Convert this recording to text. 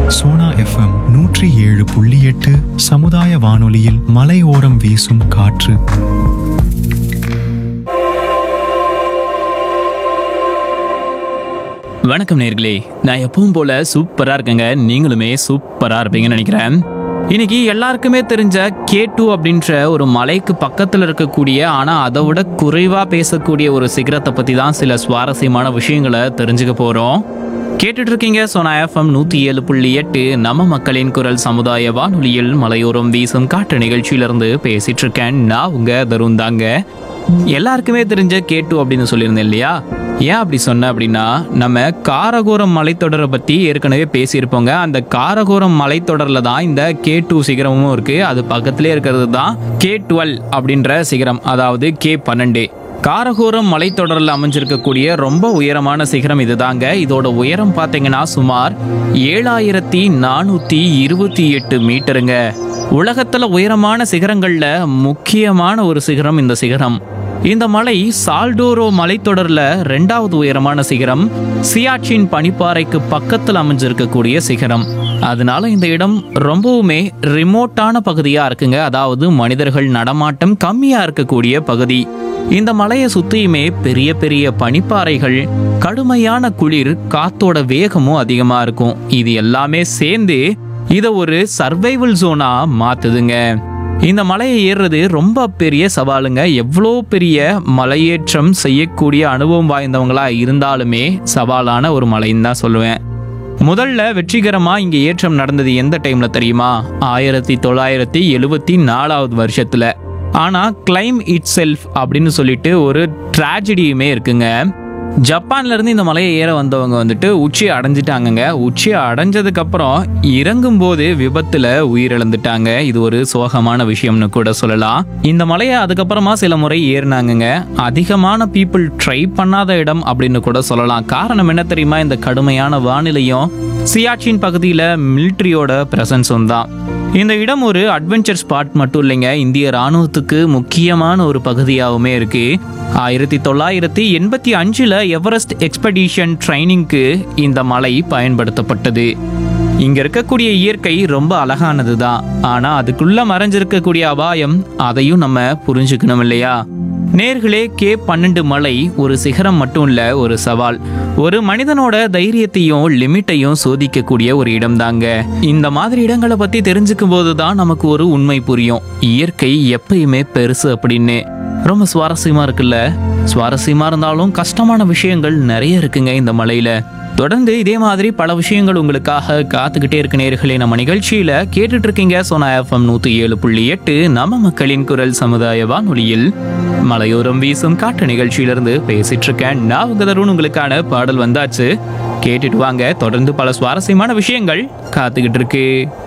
Sona FM நூற்றி ஏழு புள்ளி எட்டு சமுதாய வானொலியில் மலையோரம் வீசும் காற்று வணக்கம் நேர்களே நான் எப்பவும் போல சூப்பரா இருக்கேங்க நீங்களுமே சூப்பரா இருப்பீங்கன்னு நினைக்கிறேன் இன்னைக்கு எல்லாருக்குமே தெரிஞ்ச கே டூ அப்படின்ற ஒரு மலைக்கு பக்கத்தில் இருக்கக்கூடிய ஆனால் அதை விட குறைவா பேசக்கூடிய ஒரு சிகரத்தை பத்தி தான் சில சுவாரஸ்யமான விஷயங்களை தெரிஞ்சுக்க போறோம் கேட்டுட்டு இருக்கீங்க சோனா எஃப்எம் நூத்தி ஏழு புள்ளி எட்டு நம்ம மக்களின் குரல் சமுதாய வானொலியில் மலையோரம் வீசும் காற்று நிகழ்ச்சியிலிருந்து பேசிட்டு இருக்கேன் நான் உங்க தருண் தாங்க எல்லாருக்குமே தெரிஞ்ச கேட்டு அப்படின்னு சொல்லியிருந்தேன் இல்லையா ஏன் அப்படி சொன்னேன் அப்படின்னா நம்ம காரகோரம் மலைத்தொடரை பற்றி ஏற்கனவே பேசியிருப்போங்க அந்த காரகோரம் மலைத்தொடரில் தான் இந்த கே டூ சிகரமும் இருக்கு அது பக்கத்திலே இருக்கிறது தான் கே டுவெல் அப்படின்ற சிகரம் அதாவது கே பன்னெண்டு காரகோரம் மலைத்தொடரில் அமைஞ்சிருக்கக்கூடிய ரொம்ப உயரமான சிகரம் இதுதாங்க இதோட உயரம் பார்த்தீங்கன்னா சுமார் ஏழாயிரத்தி நானூற்றி இருபத்தி எட்டு மீட்டருங்க உலகத்துல உயரமான சிகரங்கள்ல முக்கியமான ஒரு சிகரம் இந்த சிகரம் இந்த மலை சால்டோரோ மலைத்தொடர்ல ரெண்டாவது உயரமான சிகரம் சியாச்சின் பனிப்பாறைக்கு பக்கத்தில் அமைஞ்சிருக்கக்கூடிய சிகரம் அதனால இந்த இடம் ரொம்பவுமே ரிமோட்டான பகுதியா இருக்குங்க அதாவது மனிதர்கள் நடமாட்டம் கம்மியா இருக்கக்கூடிய பகுதி இந்த மலையை சுத்தியுமே பெரிய பெரிய பனிப்பாறைகள் கடுமையான குளிர் காத்தோட வேகமும் அதிகமா இருக்கும் இது எல்லாமே சேர்ந்து இதை ஒரு சர்வைவல் ஜோனா மாத்துதுங்க இந்த மலையை ஏறுறது ரொம்ப பெரிய சவாலுங்க எவ்வளோ பெரிய மலையேற்றம் செய்யக்கூடிய அனுபவம் வாய்ந்தவங்களா இருந்தாலுமே சவாலான ஒரு மலைன்னு தான் சொல்லுவேன் முதல்ல வெற்றிகரமா இங்க ஏற்றம் நடந்தது எந்த டைம்ல தெரியுமா ஆயிரத்தி தொள்ளாயிரத்தி எழுவத்தி நாலாவது வருஷத்துல ஆனா கிளைம் இட் செல்ஃப் அப்படின்னு சொல்லிட்டு ஒரு ட்ராஜடியுமே இருக்குங்க ஜப்பான்ல இருந்து இந்த மலையை ஏற வந்தவங்க வந்துட்டு உச்சியை அடைஞ்சிட்டாங்கங்க உச்சியை அடைஞ்சதுக்கு அப்புறம் இறங்கும் போது விபத்துல உயிரிழந்துட்டாங்க இது ஒரு சோகமான விஷயம்னு கூட சொல்லலாம் இந்த மலையை அதுக்கப்புறமா சில முறை ஏறினாங்கங்க அதிகமான பீப்புள் ட்ரை பண்ணாத இடம் அப்படின்னு கூட சொல்லலாம் காரணம் என்ன தெரியுமா இந்த கடுமையான வானிலையும் சியாச்சின் பகுதியில மிலிட்ரியோட பிரசன்ஸும் தான் இந்த இடம் ஒரு அட்வென்ச்சர் ஸ்பாட் மட்டும் இல்லைங்க இந்திய ராணுவத்துக்கு முக்கியமான ஒரு பகுதியாகவுமே இருக்கு ஆயிரத்தி தொள்ளாயிரத்தி எண்பத்தி அஞ்சுல எவரெஸ்ட் எக்ஸ்பெடிஷன் ட்ரைனிங்க்கு இந்த மலை பயன்படுத்தப்பட்டது இங்க இருக்கக்கூடிய இயற்கை ரொம்ப அழகானது தான் ஆனா அதுக்குள்ள மறைஞ்சிருக்கக்கூடிய அபாயம் அதையும் நம்ம புரிஞ்சுக்கணும் இல்லையா நேர்களே கே பன்னெண்டு மலை ஒரு சிகரம் மட்டும் இல்ல ஒரு சவால் ஒரு மனிதனோட தைரியத்தையும் லிமிட்டையும் சோதிக்கக்கூடிய ஒரு இடம் தாங்க இந்த மாதிரி இடங்களை பத்தி தெரிஞ்சுக்கும் போது தான் நமக்கு ஒரு உண்மை புரியும் இயற்கை எப்பயுமே பெருசு அப்படின்னு ரொம்ப சுவாரஸ்யமா இருக்குல்ல சுவாரஸ்யமா இருந்தாலும் கஷ்டமான விஷயங்கள் நிறைய இருக்குங்க இந்த மலையில தொடர்ந்து இதே மாதிரி பல விஷயங்கள் உங்களுக்காக காத்துக்கிட்டே இருக்க நேர்களே நம்ம நிகழ்ச்சியில கேட்டுட்டு இருக்கீங்க சோனா எஃப்எம் நூத்தி ஏழு புள்ளி எட்டு நம்ம மக்களின் குரல் சமுதாய வானொலியில் மலையோரம் வீசும் காட்டு நிகழ்ச்சியிலிருந்து பேசிட்டு இருக்கேன் நான் உங்க தருண் உங்களுக்கான பாடல் வந்தாச்சு கேட்டுட்டு வாங்க தொடர்ந்து பல சுவாரஸ்யமான விஷயங்கள் காத்துக்கிட்டு இருக்கு